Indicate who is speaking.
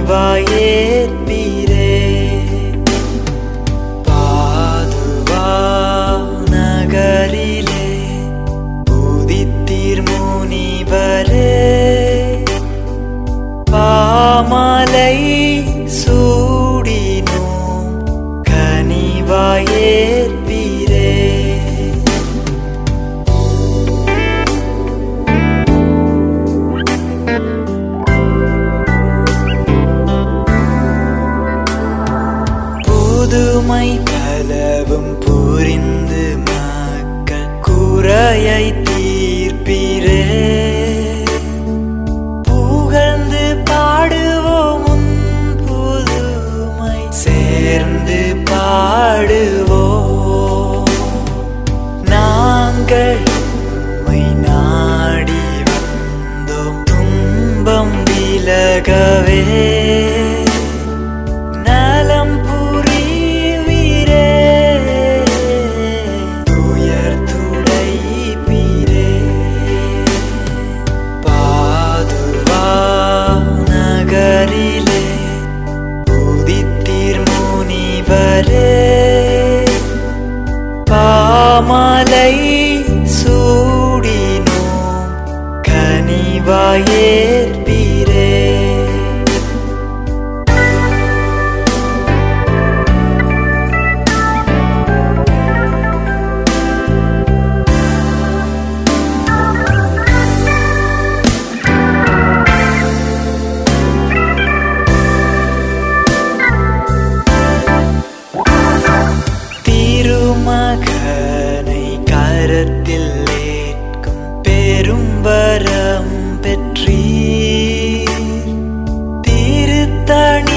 Speaker 1: கனிவாயேற்பீரே பாதுவா நகரிலே உதித்தீர் முனிவரே பாமலை சூடினோம் கனிவாயேற்பீரே புதுமை பலவும் புரிந்து மக்கள் குறையை தீர்ப்பீரே புகழ்ந்து பாடுவோம் உன் புதுமை சேர்ந்து பாடுவோம் நாங்கள் உம்மை நாடி வந்தோம் துன்பம் விலகவே நலம் புரிவீரே துயர் துடைப்பீரே பாதுவா நகரிலே உதித்தீர் முனிவரே பாமலை சூடினோம் கனிவாயேற்பீரே திருமகனை கரத்தில் ஏற்கும் பெரும் வரம் பெற்றீர் திருத்தணி